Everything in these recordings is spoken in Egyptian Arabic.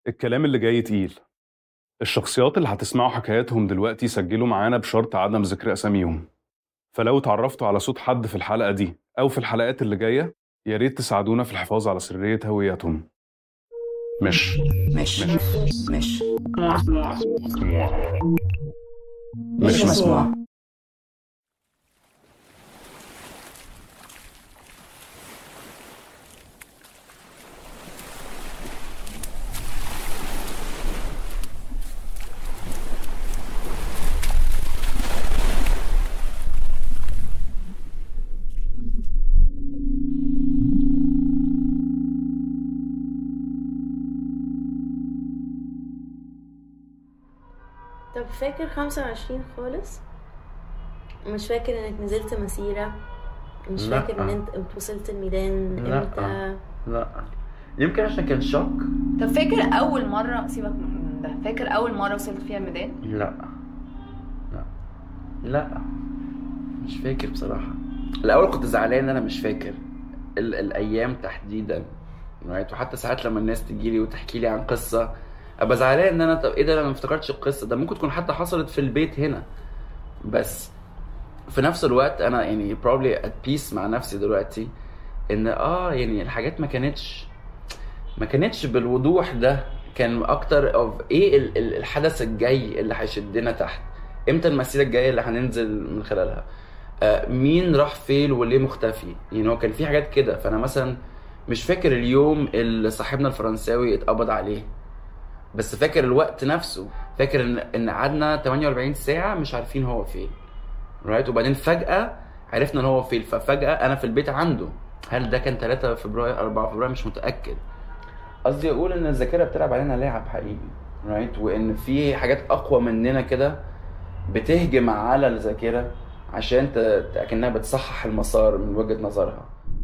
الكلام اللي جاي تقيل الشخصيات اللي هتسمعوا حكاياتهم دلوقتي سجلوا معانا بشرط عدم ذكر أساميهم فلو اتعرفتوا على صوت حد في الحلقة دي أو في الحلقات اللي جاية يا ريت تساعدونا في الحفاظ على سرية هويتهم مش مش مش مش مسموع طب فاكر خمسة وعشرين خالص مش فاكر انك نزلت مسيرة مش لا. فاكر ان انت وصلت الميدان لا. امتى لا يمكن عشان كان شوك طب فاكر اول مره سيبك من ده فاكر اول مره وصلت فيها الميدان لا لا لا مش فاكر بصراحة الأول كنت زعلان إن أنا مش فاكر ال- الأيام تحديدا right? وحتى ساعات لما الناس تجيلي وتحكي لي عن قصة أبقى زعلان إن أنا طب إيه ده أنا ما افتكرتش القصة ده ممكن تكون حتى حصلت في البيت هنا بس في نفس الوقت أنا يعني probably at peace مع نفسي دلوقتي إن آه يعني الحاجات ما كانتش ما كانتش بالوضوح ده كان اكتر اوف ايه ال- ال- الحدث الجاي اللي هيشدنا تحت امتى المسيره الجايه اللي هننزل من خلالها آه مين راح فين وليه مختفي يعني هو كان في حاجات كده فانا مثلا مش فاكر اليوم اللي صاحبنا الفرنساوي اتقبض عليه بس فاكر الوقت نفسه فاكر ان ان قعدنا 48 ساعه مش عارفين هو فين رايت وبعدين فجاه عرفنا ان هو فين ففجاه انا في البيت عنده هل ده كان 3 فبراير 4 فبراير مش متاكد قصدي اقول ان الذاكره بتلعب علينا لعب حقيقي رايت وان في حاجات اقوى مننا كده بتهجم على الذاكره عشان ت- ت- كانها بتصحح المسار من وجهه نظرها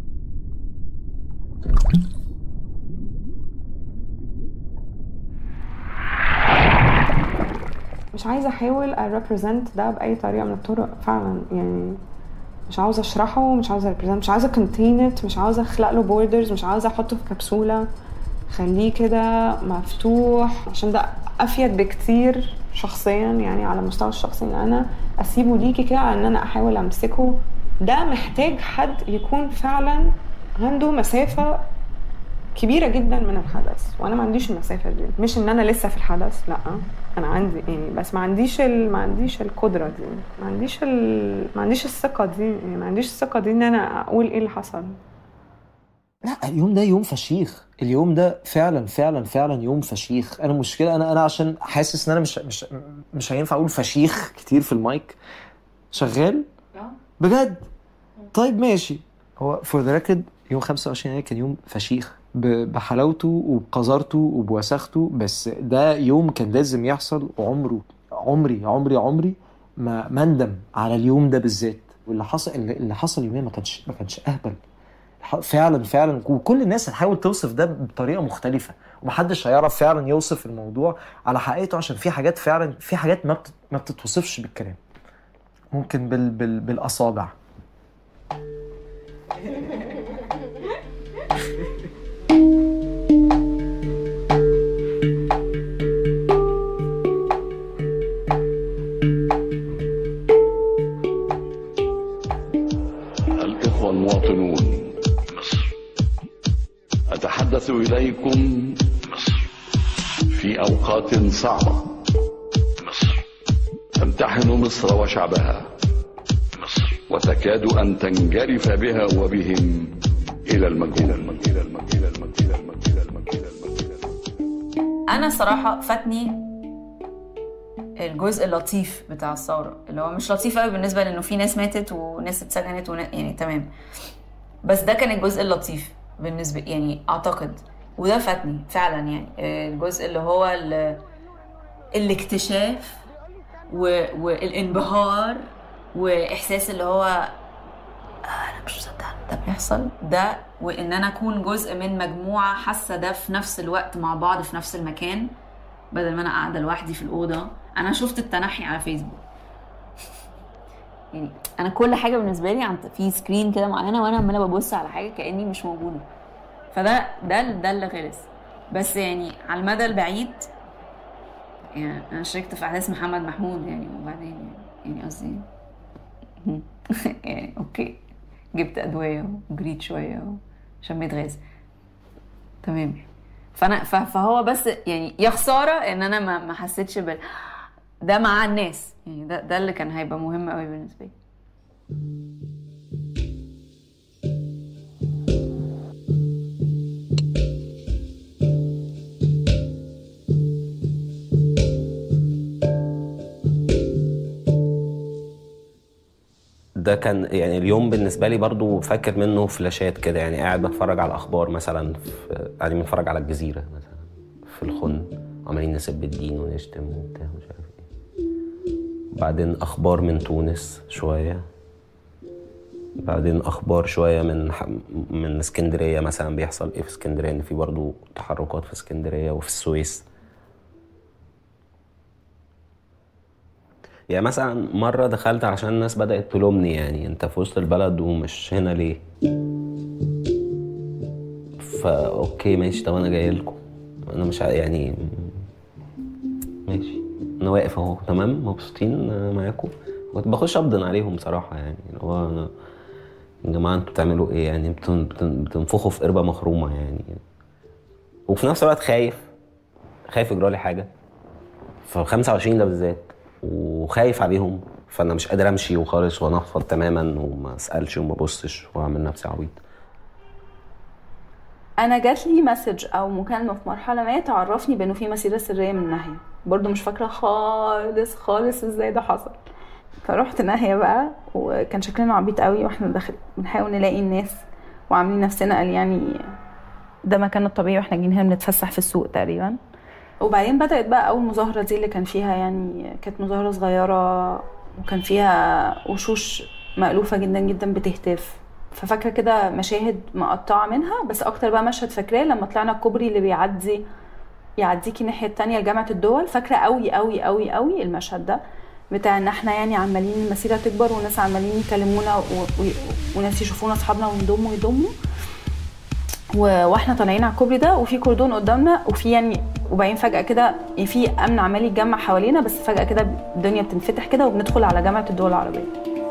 مش عايزه احاول اريبريزنت ده باي طريقه من الطرق فعلا يعني مش عاوزه اشرحه مش عاوزه ريبريزنت مش عاوزه كونتينت مش عاوزه اخلق له بوردرز مش عاوزه احطه في كبسوله خليه كده مفتوح عشان ده افيد بكتير شخصيا يعني على المستوى الشخصي ان انا اسيبه ليكي كده على ان انا احاول امسكه ده محتاج حد يكون فعلا عنده مسافه كبيره جدا من الحدث وانا ما عنديش المسافه دي مش ان انا لسه في الحدث لا انا عندي يعني بس ما عنديش ال... ما عنديش القدره دي ما عنديش ال... ما عنديش الثقه دي يعني ما عنديش الثقه دي ان انا اقول ايه اللي حصل لا اليوم ده يوم فشيخ اليوم ده فعلا فعلا فعلا يوم فشيخ انا مشكله انا انا عشان حاسس ان انا مش مش مش هينفع اقول فشيخ كتير في المايك شغال بجد طيب ماشي هو فور ذا ريكورد يوم 25 يناير كان يوم فشيخ ب- بحلاوته وبقذارته وبوساخته بس ده يوم كان لازم يحصل وعمره عمري عمري عمري ما ما اندم على اليوم ده بالذات واللي حصل اللي اللي حصل يوميا ما كانش ما كانش اهبل ح- فعلا فعلا وكل الناس هتحاول توصف ده بطريقه مختلفه ومحدش هيعرف فعلا يوصف الموضوع على حقيقته عشان في حاجات فعلا في حاجات ما بت- ما بتتوصفش بالكلام ممكن بال بال بالاصابع الإخوة المواطنون مصر أتحدث إليكم مصر في أوقات صعبة مصر تمتحن مصر وشعبها مصر وتكاد أن تنجرف بها وبهم إلى المجهول إلى المجهول إلى المجهول إلى المجهول إلى المجهول إلى المجهول إلى المجهول انا صراحه فاتني الجزء اللطيف بتاع الثوره اللي هو مش لطيف قوي بالنسبه لانه في ناس ماتت وناس اتسجنت ونا... يعني تمام بس ده كان الجزء اللطيف بالنسبه يعني اعتقد وده فاتني فعلا يعني الجزء اللي هو ال... الاكتشاف و... والانبهار واحساس اللي هو آه، انا مش مصدقه ده بيحصل ده وان انا اكون جزء من مجموعه حاسه ده في نفس الوقت مع بعض في نفس المكان بدل ما انا قاعده لوحدي في الاوضه انا شفت التنحي على فيسبوك يعني انا كل حاجه بالنسبه لي عن في سكرين كده معينه وانا عماله ببص على حاجه كاني مش موجوده فده ده ده اللي خلص بس يعني على المدى البعيد يعني انا شاركت في احداث محمد محمود يعني وبعدين يعني قصدي يعني اوكي جبت ادويه وجريت شويه وشميت غاز تمام فانا ف- فهو بس يعني يا خساره ان انا ما ما حسيتش بال ده مع الناس يعني ده ده اللي كان هيبقى مهم قوي بالنسبه لي ده كان يعني اليوم بالنسبه لي برضو فاكر منه فلاشات كده يعني قاعد بتفرج على الاخبار مثلا في قاعدين بنتفرج على الجزيره مثلا في الخن عمالين نسب الدين ونشتم وبتاع مش عارف ايه بعدين اخبار من تونس شويه بعدين اخبار شويه من ح- من اسكندريه مثلا بيحصل ايه في اسكندريه ان في برضو تحركات في اسكندريه وفي السويس يعني مثلا مرة دخلت عشان الناس بدأت تلومني يعني انت في وسط البلد ومش هنا ليه فا اوكي ماشي طب انا جاي لكم انا مش ع- يعني ماشي انا واقف اهو تمام مبسوطين معاكم كنت بخش ابدن عليهم بصراحة يعني اللي هو انا يا جماعة انتوا بتعملوا ايه يعني بتن- بتن- بتنفخوا في قربة مخرومة يعني وفي نفس الوقت خايف خايف يجرالي حاجة في 25 ده بالذات وخايف عليهم فانا مش قادر امشي وخالص وانفض تماما وما اسالش وما ابصش واعمل نفسي عبيط انا جات لي مسج او مكالمه في مرحله ما تعرفني بانه في مسيره سريه من ناحيه برضو مش فاكره خالص خالص ازاي ده حصل فرحت ناحيه بقى وكان شكلنا عبيط قوي واحنا داخل بنحاول نلاقي الناس وعاملين نفسنا قال يعني ده مكاننا الطبيعي واحنا جايين هنا بنتفسح في السوق تقريبا وبعدين بدأت بقى أول مظاهرة دي اللي كان فيها يعني كانت مظاهرة صغيرة وكان فيها وشوش مألوفة جدا جدا بتهتف ففاكرة كده مشاهد مقطعة منها بس أكتر بقى مشهد فاكراه لما طلعنا الكوبري اللي بيعدي يعديكي الناحية التانية لجامعة الدول فاكرة قوي قوي قوي قوي المشهد ده بتاع ان احنا يعني عمالين المسيرة تكبر وناس عمالين يكلمونا و... و... وناس يشوفونا اصحابنا ويضموا يضموا و- واحنا طالعين على الكوبري ده وفي كوردون قدامنا وفي يعني وبعدين فجأة كده يعني في أمن عمال يتجمع حوالينا بس فجأة كده الدنيا بتنفتح كده وبندخل على جامعة الدول العربية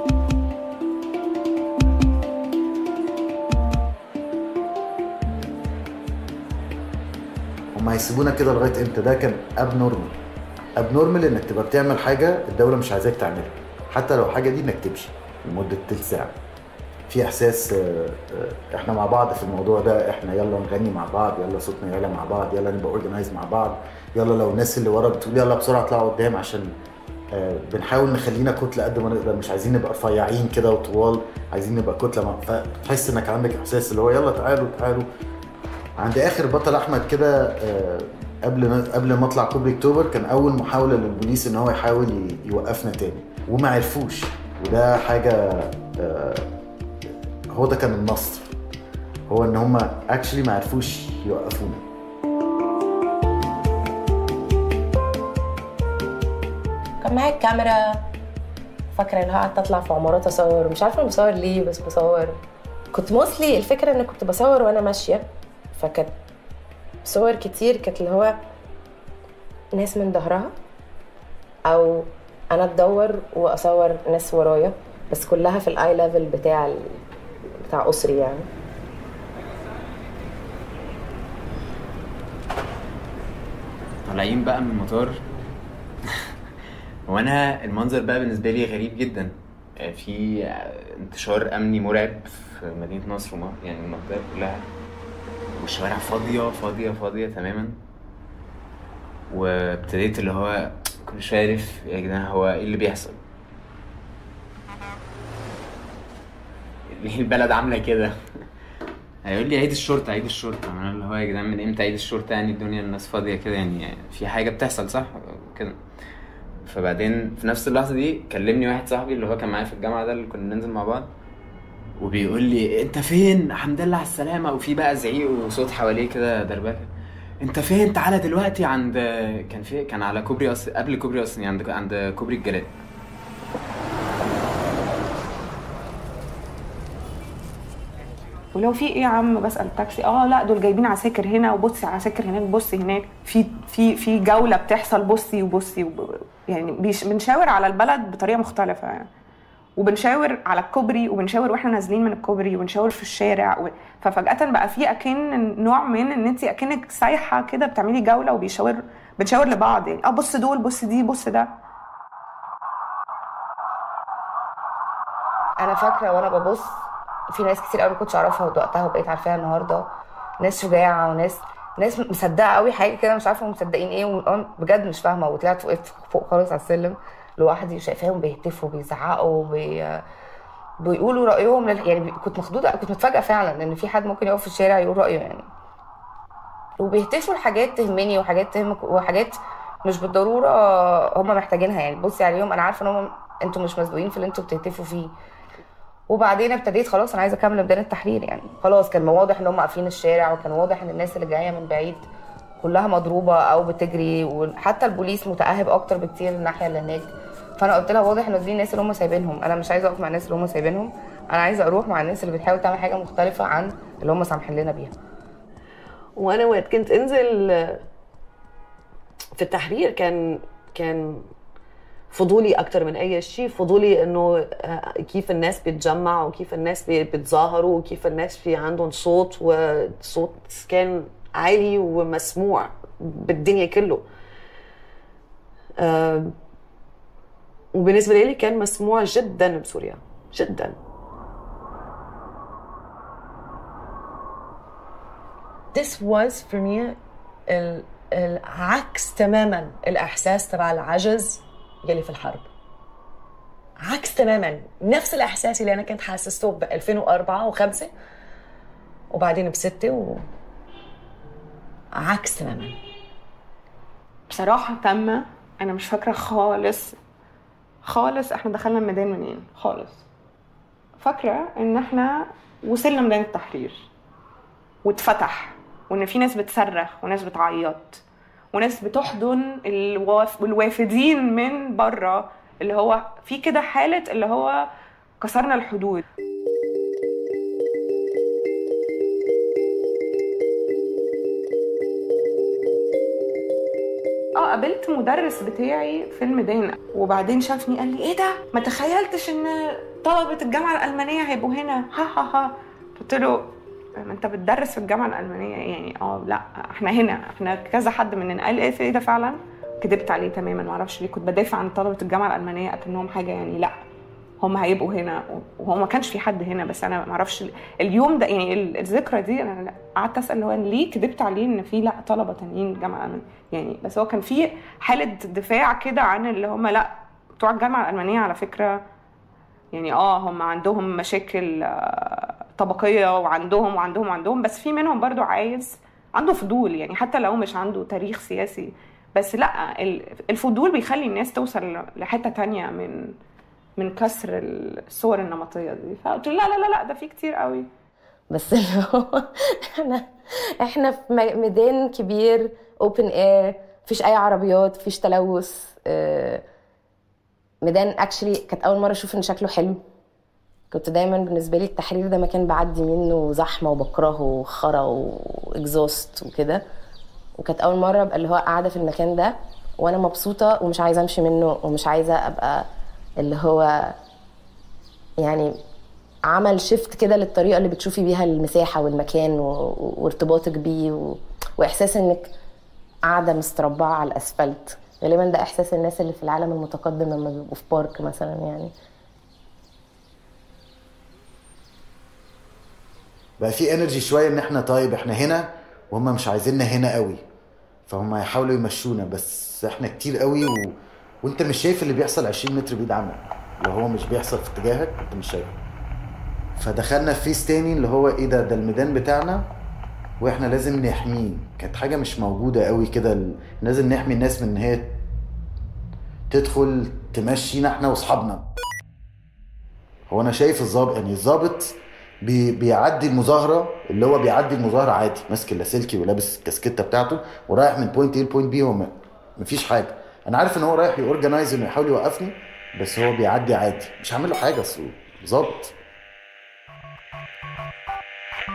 هم هيسيبونا كده لغايه امتى ده كان اب نورمال اب نورمال انك تبقى بتعمل حاجه الدوله مش عايزاك تعملها حتى لو الحاجه دي انك تمشي لمده تلت ساعه في احساس آه، آه، احنا مع بعض في الموضوع ده احنا يلا نغني مع بعض يلا صوتنا يعلى مع بعض يلا نبقى اورجنايز مع بعض يلا لو الناس اللي ورا بتقول يلا بسرعه اطلعوا قدام عشان آه، بنحاول نخلينا كتله قد ما نقدر مش عايزين نبقى رفيعين كده وطوال عايزين نبقى كتله مع- فتحس انك عندك احساس اللي هو يلا تعالوا تعالوا عند اخر بطل احمد كده آه، قبل ما قبل ما اطلع كوبري اكتوبر كان اول محاوله للبوليس ان هو يحاول ي- يوقفنا تاني وما عرفوش وده حاجه آه، هو ده كان النصر هو ان هم اكشلي ما عرفوش يوقفونا كان معايا الكاميرا فاكره ان قعدت اطلع في عمارات اصور مش عارفه انا بصور ليه بس بصور كنت موصلي الفكره ان كنت بصور وانا ماشيه فكانت صور كتير كانت اللي هو ناس من ظهرها او انا اتدور واصور ناس ورايا بس كلها في الاي ليفل بتاع ال... بتاع اسري يعني طالعين بقى من المطار وانا المنظر بقى بالنسبه لي غريب جدا آه، في آه، انتشار امني مرعب في مدينه نصر وما يعني المنطقه كلها والشوارع فاضيه فاضيه فاضيه تماما وابتديت اللي هو كل شويه الف يا جدعان هو ايه اللي بيحصل ليه البلد عامله كده هيقول لي عيد الشرطه عيد الشرطه انا اللي هو يا جدعان من امتى عيد الشرطه يعني الدنيا الناس فاضيه كده يعني في حاجه بتحصل صح كده فبعدين في نفس اللحظه دي كلمني واحد صاحبي اللي هو كان معايا في الجامعه ده اللي كنا ننزل مع بعض وبيقول لي انت فين الحمد لله على السلامه وفي بقى زعيق وصوت حواليه كده دربكه انت فين تعالى دلوقتي عند كان في كان على كوبري أص... قبل كوبري اصلا عند عند كوبري الجلاد ولو في ايه يا عم بسال التاكسي اه لا دول جايبين عساكر هنا وبصي عساكر هناك بصي هناك في في في جوله بتحصل بصي وبصي وب... يعني بيش بنشاور على البلد بطريقه مختلفه يعني وبنشاور على الكوبري وبنشاور واحنا نازلين من الكوبري وبنشاور في الشارع و... ففجاه بقى في اكن نوع من ان انت اكنك سايحه كده بتعملي جوله وبيشاور بنشاور لبعض يعني اه بص دول بص دي بص ده انا فاكره وانا ببص في ناس كتير قوي ما كنتش اعرفها وقتها وبقيت عارفاها النهارده ناس شجاعه وناس ناس مصدقه قوي حاجه كده مش عارفه هم مصدقين ايه وأنا بجد مش فاهمه وطلعت وقفت فوق خالص على السلم لوحدي وشايفاهم بيهتفوا بيزعقوا بي... بيقولوا رايهم لل... يعني كنت مخضوضه كنت متفاجئه فعلا ان في حد ممكن يقف في الشارع يقول رايه يعني وبيهتفوا لحاجات تهمني وحاجات تهمك وحاجات مش بالضروره هم محتاجينها يعني بصي عليهم انا عارفه ان هم انتوا مش مسؤولين في اللي انتوا بتهتفوا فيه وبعدين ابتديت خلاص انا عايزه اكمل ميدان التحرير يعني خلاص كان واضح ان هم قافلين الشارع وكان واضح ان الناس اللي جايه من بعيد كلها مضروبه او بتجري وحتى البوليس متاهب اكتر بكتير الناحيه اللي هناك فانا قلت لها واضح ان دي الناس اللي هم سايبينهم انا مش عايزه اقف مع الناس اللي هم سايبينهم انا عايزه اروح مع الناس اللي بتحاول تعمل حاجه مختلفه عن اللي هم سامحين لنا بيها وانا وقت كنت انزل في التحرير كان كان فضولي اكتر من اي شيء فضولي انه آه، كيف الناس بتجمع وكيف الناس بي- بتظاهروا وكيف الناس في عندهم صوت وصوت كان عالي ومسموع بالدنيا كله آه، وبالنسبه لي كان مسموع جدا بسوريا جدا this was for me ال- العكس تماما الاحساس تبع العجز يلي في الحرب عكس تماما نفس الاحساس اللي انا كنت حاسسته ب 2004 و5 وبعدين بستة و عكس تماما بصراحة تامة أنا مش فاكرة خالص خالص احنا دخلنا الميدان منين خالص فاكرة إن احنا وصلنا ميدان التحرير واتفتح وإن في ناس بتصرخ وناس بتعيط وناس بتحضن الواف... الوافدين من بره اللي هو في كده حالة اللي هو كسرنا الحدود اه قابلت مدرس بتاعي في الميدان وبعدين شافني قال لي ايه ده ما تخيلتش ان طلبة الجامعة الألمانية هيبقوا هنا ها ها ها قلت له ما انت بتدرس في الجامعة الألمانية يعني اه لا احنا هنا احنا كذا حد مننا قال ايه ده فعلا كدبت عليه تماما ما اعرفش ليه كنت بدافع عن طلبة الجامعة الألمانية اكنهم حاجة يعني لا هم هيبقوا هنا وهو ما كانش في حد هنا بس انا ما اعرفش اليوم ده يعني ال- الذكرى دي انا قعدت اسال هو ليه كدبت عليه ان في لا طلبه تانيين الجامعه الالمانيه يعني بس هو كان في حاله دفاع كده عن اللي هم لا بتوع الجامعه الالمانيه على فكره يعني اه هم عندهم مشاكل آه، طبقيه وعندهم وعندهم وعندهم بس في منهم برضو عايز عنده فضول يعني حتى لو مش عنده تاريخ سياسي بس لا ال- الفضول بيخلي الناس توصل لحته تانية من من كسر الصور النمطيه دي فقلت له لا لا لا لا ده في كتير قوي بس اللي هو احنا احنا في م- ميدان كبير اوبن اير مفيش اي عربيات مفيش تلوث آه، ميدان اكشلي كانت اول مره اشوف ان شكله حلو كنت دايما بالنسبه لي التحرير ده مكان بعدي منه زحمه وبكرهه وخرا واكزوست وكده وكانت اول مره ابقى اللي هو قاعده في المكان ده وانا مبسوطه ومش عايزه امشي منه ومش عايزه ابقى اللي هو يعني عمل شيفت كده للطريقه اللي بتشوفي بيها المساحه والمكان و... و- وارتباطك بيه و... واحساس انك قاعده مستربعه على الاسفلت غالبا ده احساس الناس اللي في العالم المتقدم لما بيبقوا في بارك مثلا يعني بقى في انرجي شويه ان احنا طيب احنا هنا وهم مش عايزيننا هنا قوي فهم هيحاولوا يمشونا بس احنا كتير قوي و... وانت مش شايف اللي بيحصل 20 متر بعيد عنك لو هو مش بيحصل في اتجاهك انت مش شايفه فدخلنا في فيس تاني اللي هو ايه ده ده الميدان بتاعنا واحنا لازم نحميه كانت حاجه مش موجوده قوي كده ال- لازم نحمي الناس من ان هي تدخل تمشينا احنا واصحابنا هو انا شايف الظابط يعني الظابط بي بيعدي المظاهره اللي هو بيعدي المظاهره عادي ماسك اللاسلكي ولابس الكاسكته بتاعته ورايح من بوينت ايه لبوينت بي هو م- مفيش حاجه انا عارف ان هو رايح يورجنايز انه يحاول يوقفني بس هو بيعدي عادي مش هعمل له حاجه اصل ظابط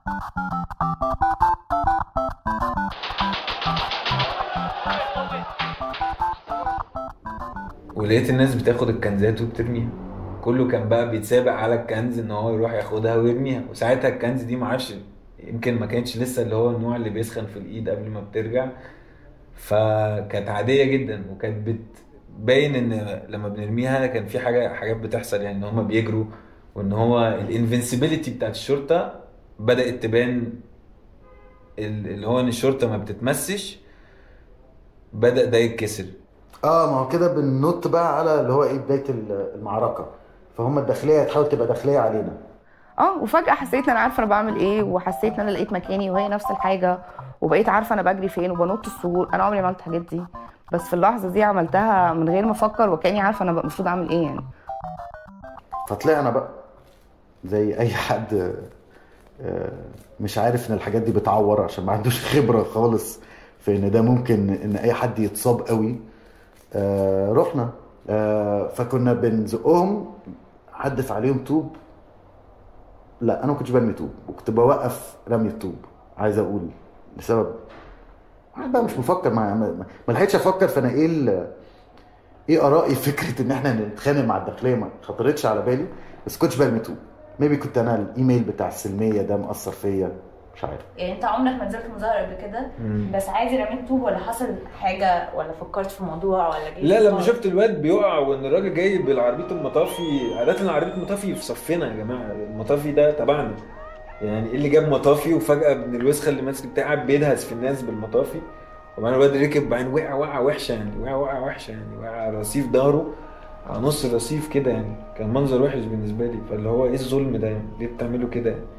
ولقيت الناس بتاخد الكنزات وبترميها كله كان بقى بيتسابق على الكنز ان هو يروح ياخدها ويرميها وساعتها الكنز دي معرفش يمكن ما كانتش لسه اللي هو النوع اللي بيسخن في الايد قبل ما بترجع فكانت عاديه جدا وكانت بتبين ان لما بنرميها كان في حاجه حاجات بتحصل يعني ان هما بيجروا وان هو الانفنسبيلتي بتاعت الشرطه بدات تبان ال- اللي هو ان الشرطه ما بتتمسش بدا ده يتكسر اه ما هو كده بننط بقى على اللي هو ايه بدايه ال- المعركه فهم الداخليه هتحاول تبقى داخليه علينا اه وفجأة حسيت ان انا عارفة انا بعمل ايه وحسيت ان انا لقيت مكاني وهي نفس الحاجة وبقيت عارفة انا بجري فين وبنط السور انا عمري ما عملت الحاجات دي بس في اللحظة دي عملتها من غير ما افكر وكاني عارفة انا بقى المفروض اعمل ايه يعني فطلعنا بقى زي اي حد آه، مش عارف ان الحاجات دي بتعور عشان ما عندوش خبره خالص في ان ده ممكن ان اي حد يتصاب قوي آه، رحنا آه، فكنا بنزقهم حدف عليهم طوب لا انا ما كنتش برمي طوب وكنت بوقف رمي الطوب عايز اقول لسبب انا بقى مش مفكر ما ما ما لحقتش افكر فانا ايه ال- ايه ارائي في فكره ان احنا نتخانق مع الداخليه ما خطرتش على بالي بس كنتش برمي طوب ميبي كنت انا الايميل بتاع السلميه ده مأثر فيا مش عارف يعني انت عمرك ما نزلت مظاهره قبل كده مم. بس عادي رميت طوب ولا حصل حاجه ولا فكرت في موضوع ولا جيت لا لما شفت الواد بيقع وان الراجل جاي بالعربيه المطافي عاده عربيه المطافي في صفنا يا جماعه المطافي ده تبعنا يعني ايه اللي جاب مطافي وفجاه من الوسخه اللي ماسك بتاعه قاعد بيدهس في الناس بالمطافي وبعدين الواد ركب بعدين وقع وقع وحشه يعني وقع وقع وحشه يعني وقع على رصيف داره على نص الرصيف كده يعني كان منظر وحش بالنسبه لي فاللي هو ايه الظلم ده يعني ليه بتعملوا كده يعني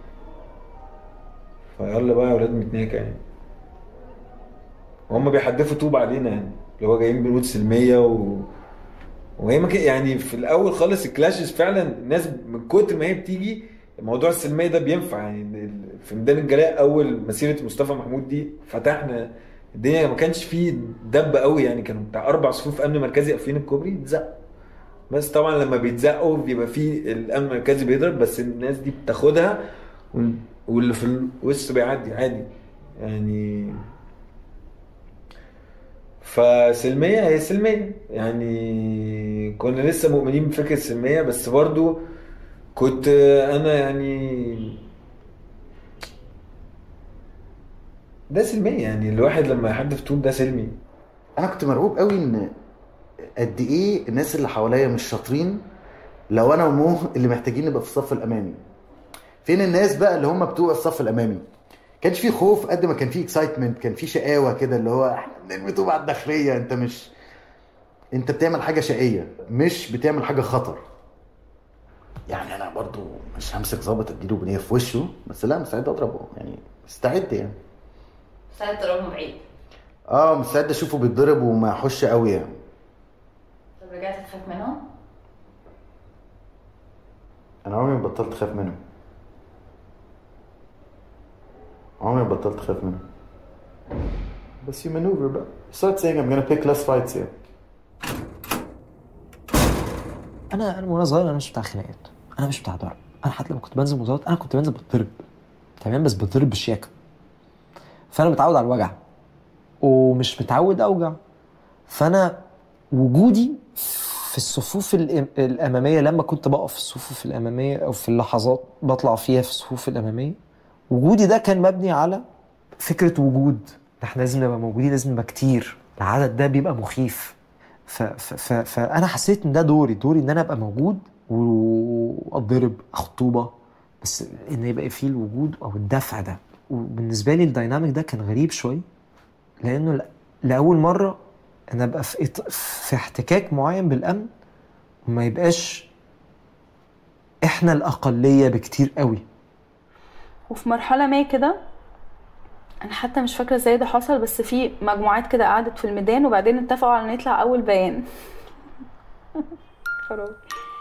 فيلا بقى يا ولاد متناكه يعني وهم بيحدفوا طوب علينا يعني اللي هو جايين بنود سلميه و... وهي ما كان- يعني في الاول خالص الكلاشز فعلا الناس من كتر ما هي بتيجي موضوع السلميه ده بينفع يعني ال- في ميدان الجلاء اول مسيره مصطفى محمود دي فتحنا الدنيا ما كانش فيه دب قوي يعني كانوا بتاع اربع صفوف امن مركزي قافلين الكوبري اتزقوا بس طبعا لما بيتزقوا بيبقى فيه الامن المركزي بيضرب بس الناس دي بتاخدها وال- واللي في الوسط بيعدي عادي يعني فسلمية هي سلمية يعني كنا لسه مؤمنين بفكرة السلمية بس برضو كنت أنا يعني ده سلمية يعني الواحد لما يحدف طوب ده سلمي انا كنت مرعوب قوي ان قد ايه الناس اللي حواليا مش شاطرين لو انا ومو اللي محتاجين نبقى في الصف الامامي فين الناس بقى اللي هم بتوع الصف الامامي كانش في خوف قد ما كان في اكسايتمنت كان في شقاوه كده اللي هو احنا بنرمي طوب على الداخليه انت مش انت بتعمل حاجه شقيه مش بتعمل حاجه خطر يعني انا برضو مش همسك ظابط اديله بنيه في وشه بس لا مستعد اضربه يعني مستعد يعني ساعات تضربهم بعيد اه مستعد اشوفه بيتضرب وما يحوش قوي يعني طب رجعت تخاف منهم انا عمري ما بطلت اخاف منهم عمري ما بطلت اخاف منهم بس you maneuver بقى you start saying I'm gonna pick less fights here انا انا وانا صغير انا مش بتاع خناقات انا مش بتاع ضرب انا حتى لما كنت بنزل مظاهرات انا كنت بنزل بتضرب تمام بس بتضرب بالشياكه فانا متعود على الوجع ومش متعود اوجع فانا وجودي في الصفوف الأم- الاماميه لما كنت بقف في الصفوف الاماميه او في اللحظات بطلع فيها في الصفوف الاماميه وجودي ده كان مبني على فكره وجود احنا لازم نبقى موجودين لازم نبقى كتير العدد ده بيبقى مخيف ف ف ف فانا حسيت ان ده دوري دوري ان انا ابقى موجود واتضرب اخد طوبه بس ان يبقى فيه الوجود او الدفع ده وبالنسبه لي الدايناميك ده كان غريب شويه لانه ل- لاول مره انا ابقى في إط- في احتكاك معين بالامن وما يبقاش احنا الاقليه بكتير قوي وفي مرحلة ما كده انا حتى مش فاكرة ازاي ده حصل بس في مجموعات كده قعدت في الميدان وبعدين اتفقوا على ان يطلع اول بيان خلاص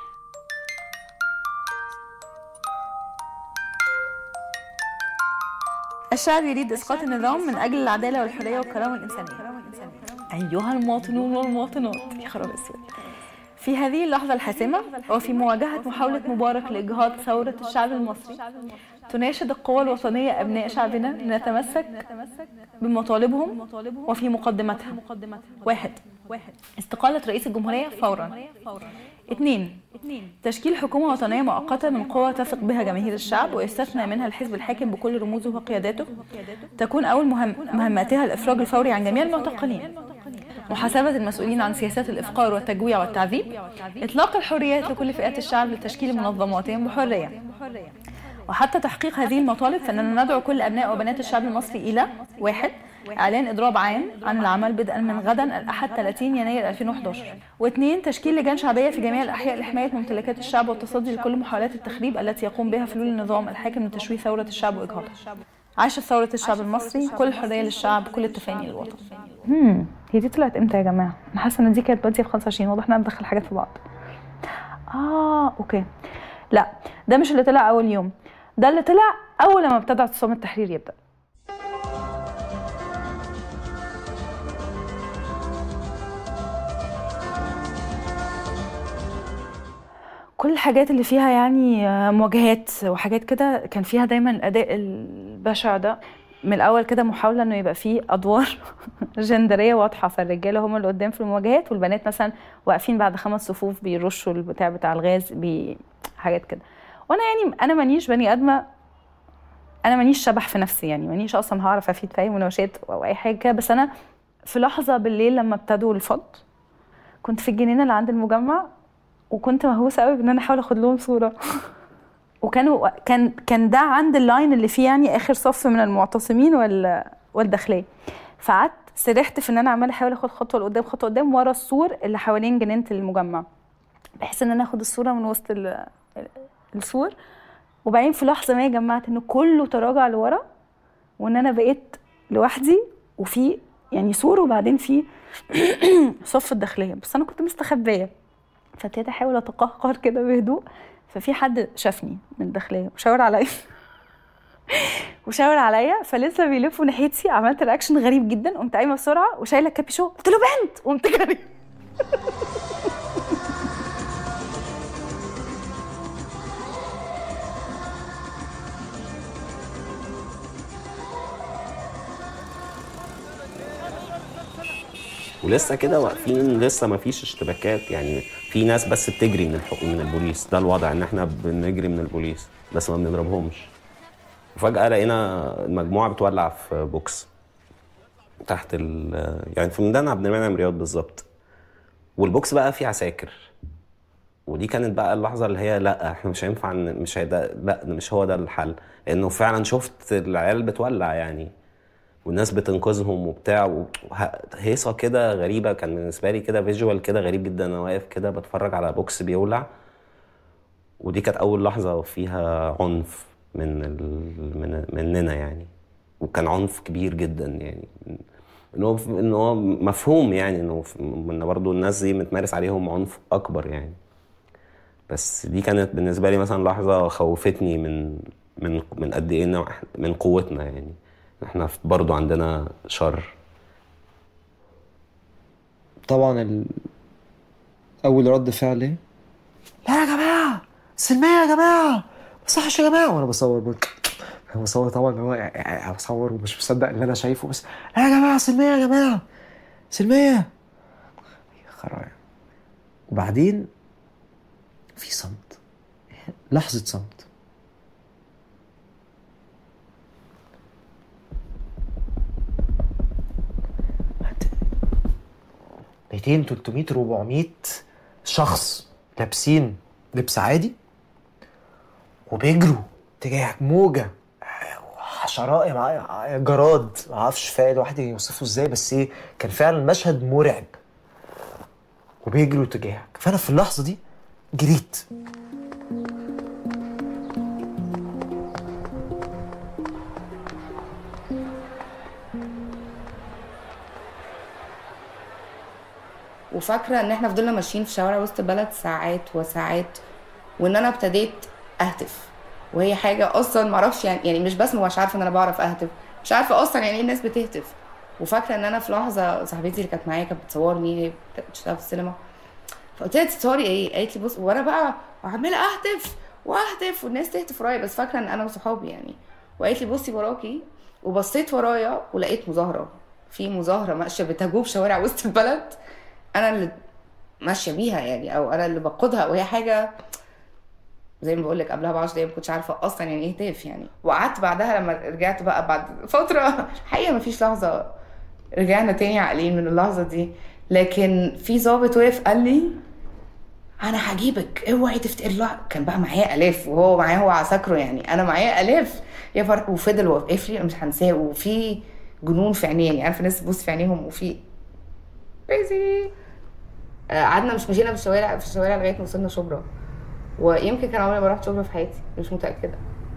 الشعب يريد إسقاط النظام من أجل العدالة والحرية والكرامة الإنسانية أيها المواطنون والمواطنات يا خراب أسود في هذه اللحظة الحاسمة وفي مواجهة محاولة مبارك لإجهاض ثورة الشعب المصري تناشد القوى الوطنية أبناء شعبنا لنتمسك بمطالبهم وفي مقدمتها واحد استقالة رئيس الجمهورية فورا اثنين تشكيل حكومة وطنية مؤقتة من قوى تثق بها جماهير الشعب ويستثنى منها الحزب الحاكم بكل رموزه وقياداته تكون أول مهم مهماتها الإفراج الفوري عن جميع المعتقلين محاسبة المسؤولين عن سياسات الإفقار والتجويع والتعذيب إطلاق الحريات لكل فئات الشعب لتشكيل منظماتهم بحرية وحتى تحقيق هذه المطالب فإننا ندعو كل أبناء وبنات الشعب المصري إلى واحد إعلان إضراب عام عن العمل بدءا من غدا الأحد 30 يناير 2011 واثنين تشكيل لجان شعبية في جميع الأحياء لحماية ممتلكات الشعب والتصدي لكل محاولات التخريب التي يقوم بها فلول النظام الحاكم لتشويه ثورة الشعب وإجهاضها عاشت ثورة الشعب المصري كل حرية للشعب كل التفاني للوطن امم هي دي طلعت امتى يا جماعة؟ أنا حاسة إن دي كانت بادية في 25 واضح إن أنا بدخل حاجات في بعض آه أوكي لا ده مش اللي طلع أول يوم ده اللي طلع أول لما ابتدى اعتصام التحرير يبدأ كل الحاجات اللي فيها يعني مواجهات وحاجات كده كان فيها دايما الاداء البشع ده من الاول كده محاوله انه يبقى فيه ادوار جندريه واضحه فالرجاله هم اللي قدام في المواجهات والبنات مثلا واقفين بعد خمس صفوف بيرشوا البتاع بتاع الغاز بي حاجات كده وانا يعني انا مانيش بني ادمه انا مانيش شبح في نفسي يعني مانيش اصلا هعرف افيد في اي مناوشات او اي حاجه كده بس انا في لحظه بالليل لما ابتدوا الفض كنت في الجنينه اللي عند المجمع وكنت مهووسه قوي بان انا احاول اخد لهم صوره وكانوا كان كان ده عند اللاين اللي فيه يعني اخر صف من المعتصمين وال والداخليه فقعدت سرحت في ان انا عماله احاول اخد خطوه لقدام خطوه قدام ورا السور اللي حوالين جنينه المجمع بحيث ان انا اخد الصوره من وسط ال- السور وبعدين في لحظه ما جمعت ان كله تراجع لورا وان انا بقيت لوحدي وفي يعني سور وبعدين في صف الداخليه بس انا كنت مستخبيه فابتديت احاول اتقهقر كده بهدوء ففي حد شافني من الداخليه وشاور عليا وشاور عليا فلسه بيلفوا ناحيتي عملت رياكشن غريب جدا قمت قايمه بسرعه وشايله الكابيشو قلت له بنت وقمت جري ولسه كده واقفين لسه ما فيش اشتباكات يعني في ناس بس بتجري من الحق من البوليس ده الوضع ان احنا بنجري من البوليس بس ما بنضربهمش وفجأة لقينا المجموعة بتولع في بوكس تحت ال يعني في ميدان عبد المنعم رياض بالظبط والبوكس بقى فيه عساكر ودي كانت بقى اللحظة اللي هي لا احنا مش هينفع ن- مش هيدا لا مش هو ده الحل لانه فعلا شفت العيال بتولع يعني والناس بتنقذهم وبتاع وه- هيصة كده غريبة كان بالنسبة لي كده فيجوال كده غريب جدا انا واقف كده بتفرج على بوكس بيولع ودي كانت اول لحظة فيها عنف من ال... من مننا يعني وكان عنف كبير جدا يعني ان هو ان هو مفهوم يعني انه ان برضه الناس دي متمارس عليهم عنف اكبر يعني بس دي كانت بالنسبه لي مثلا لحظه خوفتني من من من قد ايه إن إحنا- من قوتنا يعني احنا برضه عندنا شر طبعا ال... اول رد فعلي لا يا جماعه سلميه يا جماعه ما صحش يا جماعه وانا بصور برضه انا بصور طبعا اللي هو يعني بصور ومش مصدق اللي انا شايفه بس لا يا جماعه سلميه يا جماعه سلميه يا خرايا وبعدين في صمت لحظه صمت ميتين 300 400 شخص لابسين لبس عادي وبيجروا تجاه موجه حشرات مع- جراد ما اعرفش فعلا الواحد يوصفه ازاي بس ايه كان فعلا مشهد مرعب وبيجروا تجاهك فانا في اللحظه دي جريت وفاكره ان احنا فضلنا ماشيين في شوارع وسط البلد ساعات وساعات وان انا ابتديت اهتف وهي حاجه اصلا معرفش يعني يعني مش بس مش عارفه ان انا بعرف اهتف مش عارفه اصلا يعني ايه الناس بتهتف وفاكره ان انا في لحظه صاحبتي اللي كانت معايا كانت بتصورني هي بتشتغل في السينما فقلت لها تتصوري ايه؟ قالت لي بص وانا بقى عماله اهتف واهتف والناس تهتف ورايا بس فاكره ان انا وصحابي يعني وقالت لي بصي وراكي وبصيت ورايا ولقيت مظاهره في مظاهره ماشيه بتجوب شوارع وسط البلد انا اللي ماشيه بيها يعني او انا اللي بقودها وهي حاجه زي ما بقول لك قبلها ب 10 دقايق ما كنتش عارفه اصلا يعني ايه هتاف يعني وقعدت بعدها لما رجعت بقى بعد فتره حقيقه ما فيش لحظه رجعنا تاني عاقلين من اللحظه دي لكن في ظابط وقف قال لي انا هجيبك اوعي تفتكر لا كان بقى معايا الاف وهو معايا هو عساكره يعني انا معايا الاف يا فر... وفضل واقف لي مش هنساه وفي جنون في عينيه يعني عارفه الناس تبص في عينيهم وفي كريزي قعدنا مش مشينا في الشوارع في الشوارع لغايه ما وصلنا شبرا ويمكن كان عمري ما رحت شبرا في حياتي مش متاكده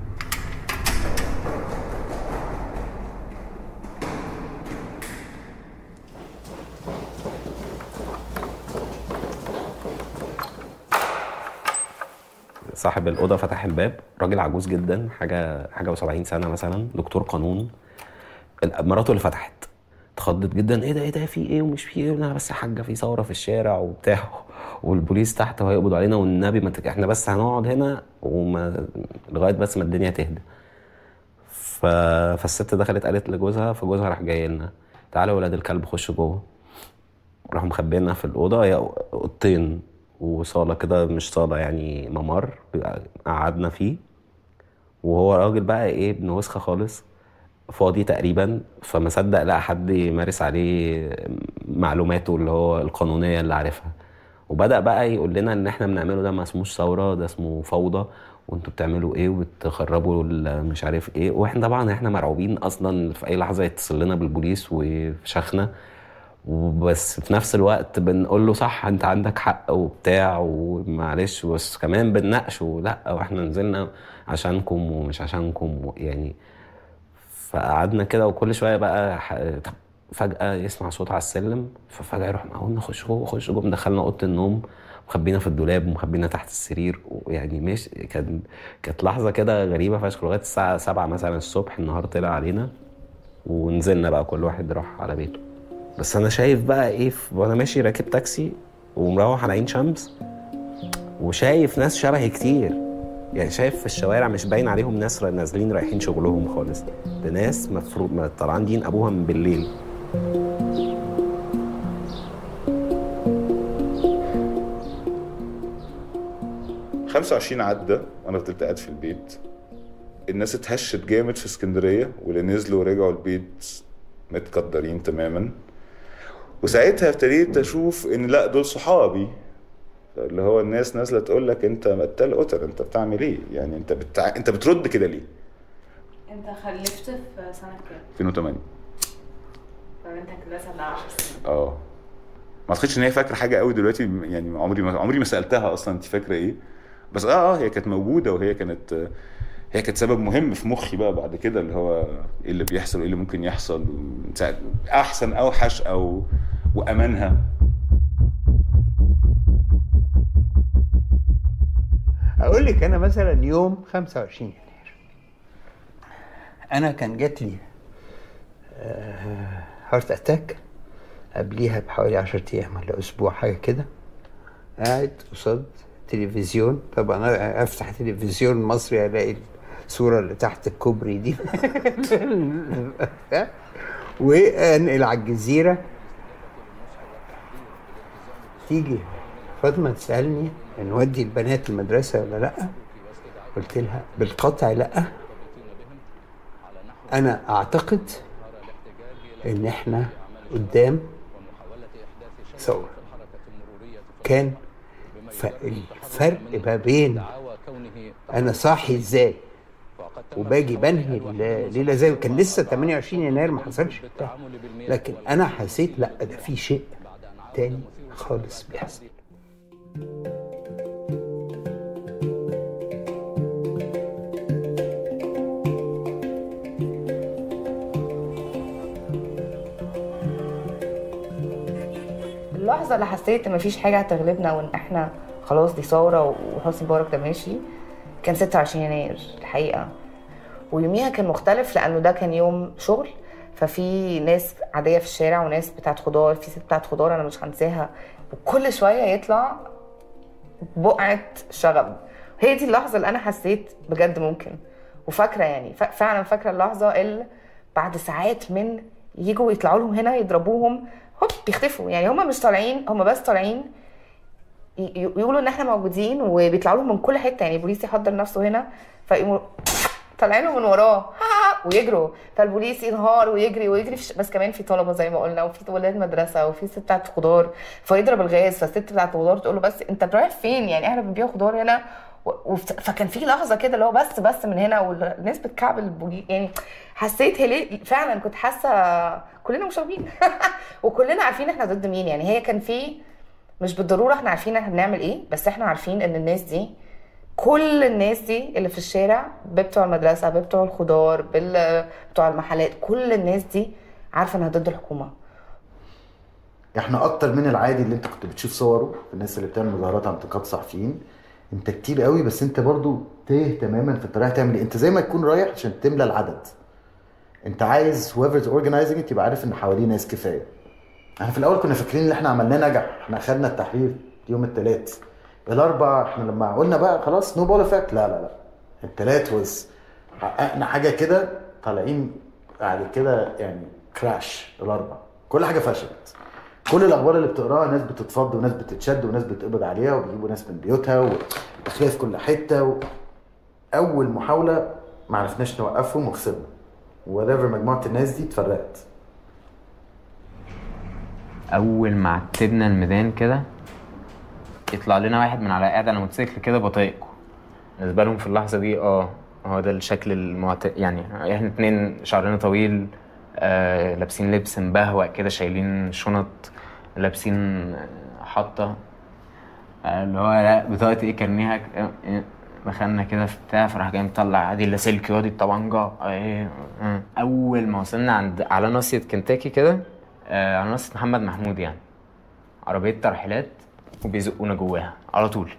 صاحب الاوضه فتح الباب راجل عجوز جدا حاجه حاجه و70 سنه مثلا دكتور قانون مراته اللي فتحت اتخضت جدا ايه ده ايه ده في ايه ومش في ايه انا بس يا حاجه في ثوره في الشارع وبتاع والبوليس تحت وهيقبضوا علينا والنبي ما تك... احنا بس هنقعد هنا وما لغايه بس ما الدنيا تهدى ف... فالست دخلت قالت لجوزها فجوزها راح جاي لنا تعالوا يا ولاد الكلب خشوا جوه راحوا مخبينا في الاوضه هي اوضتين وصاله كده مش صاله يعني ممر قعدنا فيه وهو راجل بقى ايه ابن وسخه خالص فاضي تقريبا فما صدق لقى حد يمارس عليه معلوماته اللي هو القانونيه اللي عارفها وبدا بقى يقول لنا ان احنا بنعمله ده ما اسموش ثوره ده اسمه فوضى وانتوا بتعملوا ايه وبتخربوا مش عارف ايه واحنا طبعا احنا مرعوبين اصلا في اي لحظه يتصل لنا بالبوليس وفشخنا وبس في نفس الوقت بنقول له صح انت عندك حق وبتاع ومعلش بس كمان بنناقشه لا واحنا نزلنا عشانكم ومش عشانكم يعني فقعدنا كده وكل شويه بقى فجاه يسمع صوت على السلم ففجاه يروح قلنا خش جوه خش جوه مدخلنا اوضه النوم مخبينا في الدولاب ومخبينا تحت السرير ويعني مش كان كانت لحظه كده غريبه فشخ لغايه الساعه 7 مثلا الصبح النهار طلع علينا ونزلنا بقى كل واحد راح على بيته بس انا شايف بقى ايه وانا ماشي راكب تاكسي ومروح على عين شمس وشايف ناس شبهي كتير يعني شايف في الشوارع مش باين عليهم ناس نازلين رايحين شغلهم خالص ده ناس مفروض طالعين دين ابوها من بالليل 25 عدى وانا فضلت قاعد في البيت الناس اتهشت جامد في اسكندريه واللي نزلوا ورجعوا البيت متقدرين تماما وساعتها ابتديت اشوف ان لا دول صحابي اللي هو الناس نازله تقول لك انت قتال قتل انت بتعمل ايه يعني انت بتع... انت بترد كده ليه انت خلفت في سنه كام 2008 طب انت كده سنه 10 سنين اه ما اعتقدش ان هي فاكره حاجه قوي دلوقتي يعني عمري ما عمري ما سالتها اصلا انت فاكره ايه بس اه اه هي كانت موجوده وهي كانت هي كانت سبب مهم في مخي بقى بعد كده اللي هو ايه اللي بيحصل وايه اللي ممكن يحصل احسن اوحش او وامانها اقول لك انا مثلا يوم 25 يناير انا كان جات لي هارت اتاك قبليها بحوالي 10 ايام ولا اسبوع حاجه كده قاعد قصاد تلفزيون طبعا افتح تلفزيون مصري الاقي الصوره اللي تحت الكوبري دي وانقل على الجزيره تيجي فاطمه تسالني نودي البنات المدرسه ولا لا قلت لها بالقطع لا انا اعتقد ان احنا قدام ثوره كان فالفرق ما بين انا صاحي ازاي وباجي بنهي الليله زي كان لسه 28 يناير ما حصلش بتاع لكن انا حسيت لا ده في شيء تاني خالص بيحصل اللحظه اللي حسيت ان مفيش حاجه هتغلبنا وان احنا خلاص دي ثوره وحسني مبارك ده ماشي كان 26 يناير الحقيقه ويوميها كان مختلف لانه ده كان يوم شغل ففي ناس عاديه في الشارع وناس بتاعت خضار في ست بتاعت خضار انا مش هنساها وكل شويه يطلع بقعه شغب هي دي اللحظه اللي انا حسيت بجد ممكن وفاكره يعني ف- فعلا فاكره اللحظه اللي بعد ساعات من يجوا يطلعوا لهم هنا يضربوهم هوب بيختفوا يعني هم مش طالعين هم بس طالعين ي- ي- يقولوا ان احنا موجودين وبيطلعوا لهم من كل حته يعني البوليس يحضر نفسه هنا فيقوموا طالعين له من وراه ويجروا فالبوليس ينهار ويجري ويجري في ش... بس كمان في طلبه زي ما قلنا وفي ولاد مدرسه وفي ست بتاعت خضار فيضرب الغاز فالست بتاعت الخضار تقول له بس انت رايح فين يعني احنا بنبيع خضار هنا و... وفت... فكان في لحظه كده اللي هو بس بس من هنا والناس بتكعبل البوليس يعني حسيت هلي فعلا كنت حاسه كلنا مشاغبين وكلنا عارفين احنا ضد مين يعني هي كان في مش بالضروره احنا عارفين احنا بنعمل ايه بس احنا عارفين ان الناس دي كل الناس دي اللي في الشارع بتوع المدرسه بتوع الخضار بال- بتوع المحلات كل الناس دي عارفه انها ضد الحكومه احنا اكتر من العادي اللي انت كنت بتشوف صوره الناس اللي بتعمل مظاهرات عن انتقاد صحفيين انت كتير قوي بس انت برضو تايه تماما في الطريقه تعمل ايه انت زي ما تكون رايح عشان تملى العدد انت عايز whoever's organizing it يبقى عارف ان حواليه ناس كفايه احنا في الاول كنا فاكرين ان احنا عملناه نجح احنا اخدنا التحرير يوم الثلاث الاربع احنا لما قلنا بقى خلاص نو بول افكت لا لا لا الثلاث وز حققنا حاجه كده طالعين بعد كده يعني كراش الاربع كل حاجه فشلت كل الاخبار اللي بتقراها ناس بتتفض وناس بتتشد وناس بتقبض عليها وبيجيبوا ناس من بيوتها وداخليه في كل حته و... اول محاوله ما عرفناش نوقفهم وخسرنا whatever مجموعه الناس دي اتفرقت اول ما عتبنا الميدان كده يطلع لنا واحد من على قاعد على موتوسيكل كده بطايقكم بالنسبه لهم في اللحظه دي اه هو ده الشكل المعت... يعني احنا اتنين شعرنا طويل آه لابسين لبس مبهوأ كده شايلين شنط لابسين آه، حطه آه، اللي هو لا بطاقة ايه كارنيها ك- آه، آه، دخلنا كده في بتاع فراح جاي مطلع عادي اللاسلكي وادي الطبنجة ايه آه. اول ما وصلنا عند على ناصية كنتاكي كده آه، على ناصية محمد محمود يعني عربية ترحيلات وبيزقونا جواها على طول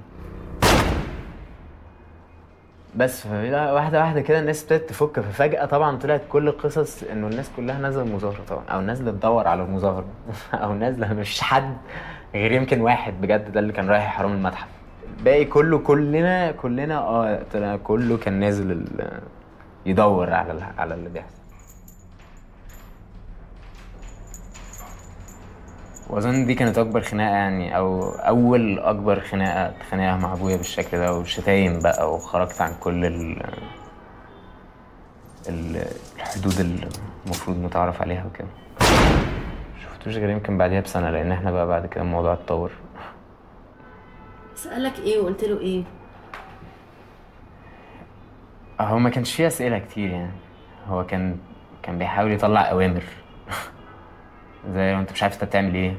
بس فلا واحدة واحدة كده الناس ابتدت تفك ففجأة طبعا طلعت كل القصص انه الناس كلها نازلة مظاهرة طبعا او نازلة تدور على المظاهرة او نازلة مفيش حد غير يمكن واحد بجد ده اللي كان رايح حرام المتحف باقي كله كلنا كلنا اه طلع كله كان نازل ال- يدور على ال- على اللي بيحصل واظن دي كانت اكبر خناقه يعني او اول اكبر خناقه اتخانقها مع ابويا بالشكل ده وشتايم بقى وخرجت عن كل ال ال- الحدود اللي المفروض متعارف عليها وكده شفتوش غير يمكن بعديها بسنه لان احنا بقى بعد كده الموضوع اتطور سألك ايه وقلت له ايه هو ما كانش فيه اسئله كتير يعني هو كان كان بيحاول يطلع اوامر زي لو انت مش عارف انت بتعمل ايه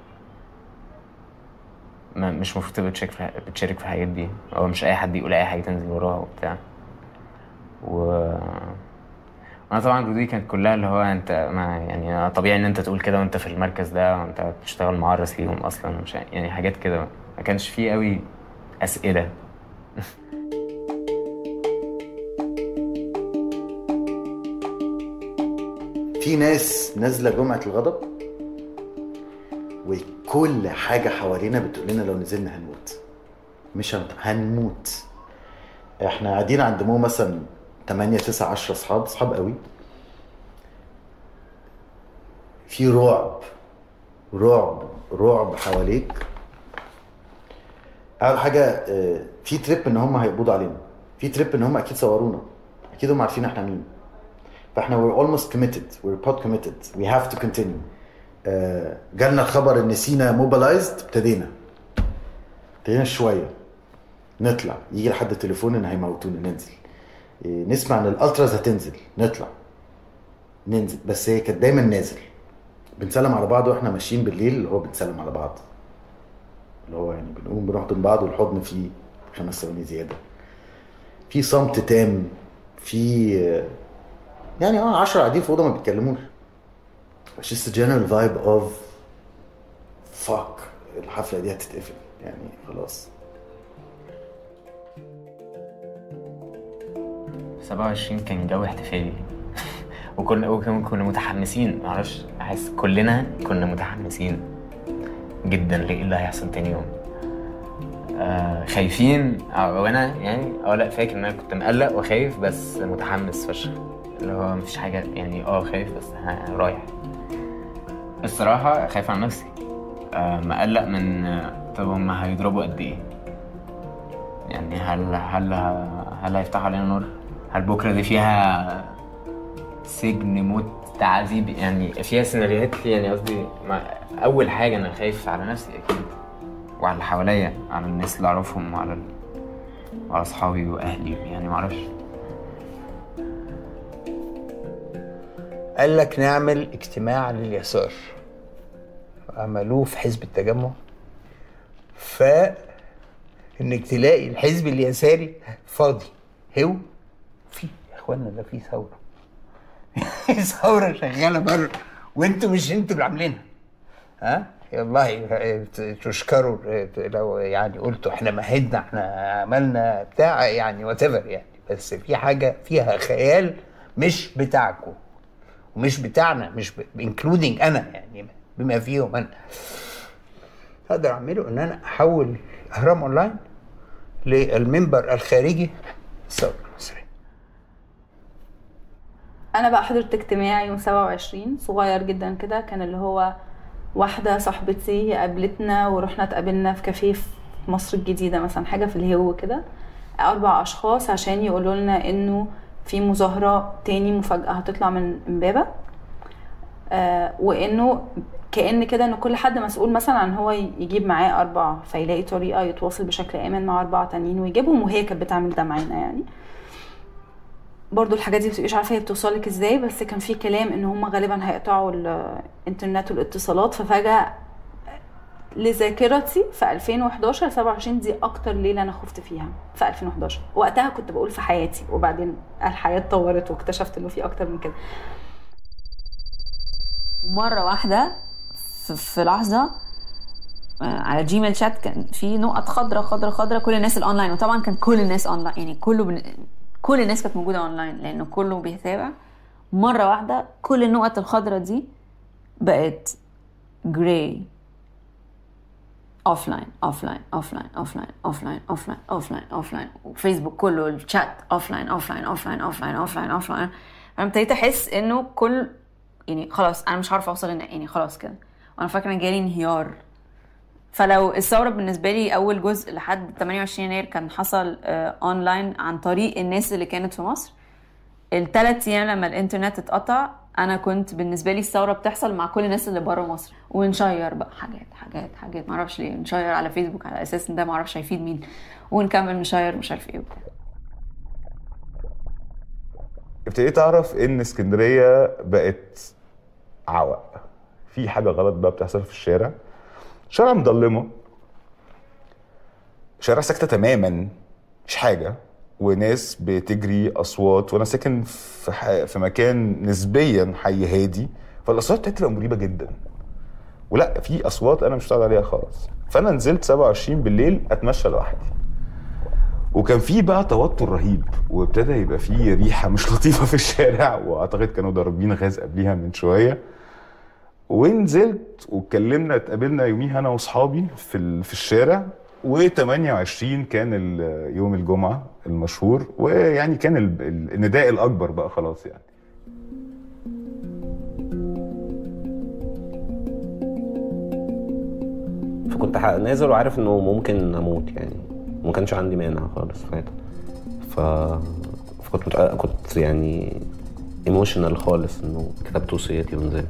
ما مش المفروض تبقى بتشارك في بتشارك في الحاجات دي هو مش اي حد يقول اي حاجه تنزل وراها وبتاع و انا طبعا ردودي كانت كلها اللي هو انت ما يعني طبيعي ان انت تقول كده وانت في المركز ده وانت بتشتغل معرس ليهم اصلا مش يعني حاجات كده ما كانش فيه قوي اسئله في ناس نازله جمعه الغضب وكل حاجه حوالينا بتقول لنا لو نزلنا هنموت مش هنموت هنموت احنا قاعدين عند مو مثلا 8 9 10 اصحاب اصحاب قوي في رعب رعب رعب حواليك اول حاجه آه، في تريب ان هم هيقبضوا علينا في تريب ان هم اكيد صورونا اكيد هم عارفين احنا مين فاحنا we're almost committed we're pod committed we have to continue آه، جالنا الخبر ان سينا موبلايزد ابتدينا ابتدينا شويه نطلع يجي لحد التليفون ان هيموتونا ننزل إيه، نسمع ان الالتراز هتنزل نطلع ننزل بس هي كانت دايما نازل بنسلم على بعض واحنا ماشيين بالليل اللي هو بنسلم على بعض اللي هو يعني بنقوم بنحضن بعض والحضن فيه خمس ثواني زياده في صمت تام في آه، يعني اه 10 قاعدين في اوضه ما بيتكلموش It's just a general vibe of fuck الحفله دي هتتقفل يعني خلاص 27 كان جو احتفالي وكنا وكنا كنا متحمسين معرفش احس كلنا كنا متحمسين جدا لايه اللي هيحصل تاني يوم آه خايفين او انا يعني اه لا فاكر ان انا كنت مقلق وخايف بس متحمس فشخ اللي هو مفيش حاجه يعني اه خايف بس ها- رايح الصراحه خايف على نفسي آه مقلق من آه، طب هم هيضربوا قد ايه يعني هل هل هل هيفتحوا علينا نار هل بكره دي فيها سجن موت تعذيب يعني فيها سيناريوهات يعني قصدي ما- اول حاجه انا خايف على نفسي اكيد وعلى اللي حواليا على الناس اللي اعرفهم وعلى ال... وعلى اصحابي واهلي يعني ما اعرفش قال لك نعمل اجتماع لليسار عملوه في حزب التجمع ف انك تلاقي الحزب اليساري فاضي هو في يا اخوانا ده في ثوره ثوره شغاله بره وانتوا مش انتوا اللي عاملينها ها والله تشكروا لو يعني قلتوا احنا مهدنا احنا عملنا بتاع يعني وات يعني بس في حاجه فيها خيال مش بتاعكم ومش بتاعنا مش انكلودنج انا يعني بما فيهم انا اقدر اعمله ان انا احول اهرام اونلاين للمنبر الخارجي الثوره المصريه انا بقى حضرت اجتماع يوم 27 صغير جدا كده كان اللي هو واحدة صاحبتي قابلتنا ورحنا اتقابلنا في كافيه في مصر الجديدة مثلا حاجة في الهو كده أربع أشخاص عشان يقولوا لنا إنه في مظاهرة تاني مفاجأة هتطلع من إمبابة آه وإنه كأن كده إن كل حد مسؤول مثلا عن هو يجيب معاه أربعة فيلاقي طريقة يتواصل بشكل آمن مع أربعة تانيين ويجيبهم وهي كانت بتعمل ده معانا يعني برضو الحاجات دي مبتبقيش عارفه هي بتوصلك ازاي بس كان في كلام ان هم غالبا هيقطعوا الانترنت والاتصالات ففجاه لذاكرتي في 2011 27 دي اكتر ليله انا خفت فيها في 2011 وقتها كنت بقول في حياتي وبعدين الحياه اتطورت واكتشفت انه في اكتر من كده مرة واحدة في- في لحظة آه، على جيميل شات كان في نقط خضرة خضرة خضرة كل الناس الاونلاين وطبعا كان كل الناس اونلاين يعني كله بن... كل الناس كانت موجودة اونلاين لانه كله بيتابع مرة واحدة كل النقط الخضرة دي بقت جراي اوفلاين اوفلاين اوفلاين اوفلاين اوفلاين اوفلاين اوفلاين اوفلاين وفيسبوك كله الشات اوفلاين اوفلاين اوفلاين اوفلاين اوفلاين اوفلاين انا ابتديت احس انه كل يعني خلاص انا مش عارفه اوصل إن- يعني خلاص كده وانا فاكره ان جالي انهيار فلو الثوره بالنسبه لي اول جزء لحد 28 يناير كان حصل آه، اونلاين عن طريق الناس اللي كانت في مصر الثلاث ايام لما الانترنت اتقطع انا كنت بالنسبه لي الثوره بتحصل مع كل الناس اللي بره مصر ونشير بقى حاجات حاجات حاجات معرفش ليه نشير على فيسبوك على اساس ان ده معرفش هيفيد مين ونكمل نشير مش عارف ايه وبتاع ابتديت اعرف ان اسكندريه بقت عوق في حاجه غلط بقى بتحصل في الشارع شارع مضلمه شارع ساكته تماما مش حاجه وناس بتجري اصوات وانا ساكن في ح... في مكان نسبيا حي هادي فالاصوات بتاعتي بتبقى مريبه جدا ولا في اصوات انا مش متعود عليها خالص فانا نزلت 27 بالليل اتمشى لوحدي وكان في بقى توتر رهيب وابتدى يبقى في ريحه مش لطيفه في الشارع واعتقد كانوا ضاربين غاز قبليها من شويه ونزلت واتكلمنا اتقابلنا يوميها انا واصحابي في ال- في الشارع و28 كان ال- يوم الجمعه المشهور ويعني كان ال- ال- النداء الاكبر بقى خلاص يعني فكنت ح- نازل وعارف انه ممكن اموت يعني ما كانش عندي مانع خالص ساعتها ف... فكنت متأ... كنت يعني ايموشنال خالص انه كتبت وصيتي ونزلت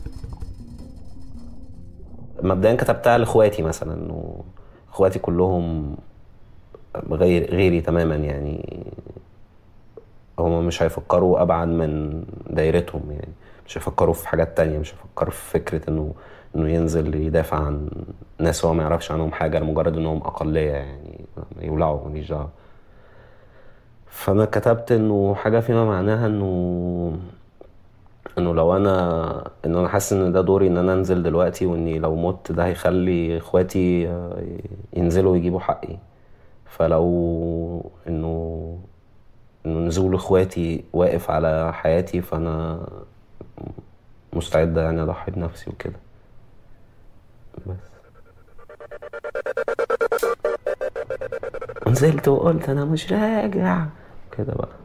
مبدئيا كتبتها لاخواتي مثلا انه اخواتي كلهم غير غيري تماما يعني هما مش هيفكروا ابعد من دايرتهم يعني مش هيفكروا في حاجات تانية مش هيفكروا في فكرة انه انه ينزل يدافع عن ناس هو ما يعرفش عنهم حاجة لمجرد انهم اقلية يعني يولعوا ماليش دعوة فانا كتبت انه حاجة فيما معناها انه انه لو انا ان انا حاسس ان ده دوري ان انا انزل دلوقتي واني لو مت ده هيخلي اخواتي آه، ينزلوا يجيبوا حقي فلو انه انه نزول اخواتي واقف على حياتي فانا مستعد يعني اضحي بنفسي وكده بس ونزلت وقلت انا مش راجع كده بقى